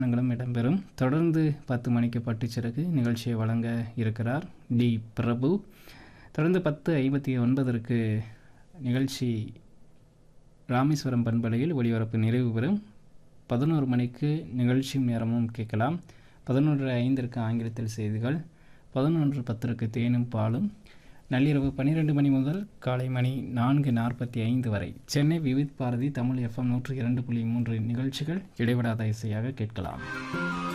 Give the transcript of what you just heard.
ங்களும் இடம்பெறும் தொடர்ந்து பத்து மணிக்கு பட்டுச்சிறகு நிகழ்ச்சியை வழங்க இருக்கிறார் டி பிரபு தொடர்ந்து பத்து ஐம்பத்தி ஒன்பதற்கு நிகழ்ச்சி ராமேஸ்வரம் பண்பலையில் ஒளிபரப்பு நிறைவு பெறும் பதினோரு மணிக்கு நிகழ்ச்சியும் நேரமும் கேட்கலாம் பதினொன்று ஐந்திற்கு ஆங்கிலத்தில் செய்திகள் பதினொன்று பத்திற்கு தேனும் பாலும் நள்ளிரவு பன்னிரெண்டு மணி முதல் காலை மணி நான்கு நாற்பத்தி ஐந்து வரை சென்னை விவித் பாரதி தமிழ் எஃப்எம் நூற்று இரண்டு புள்ளி மூன்று நிகழ்ச்சிகள் இடைவிடாத இசையாக கேட்கலாம்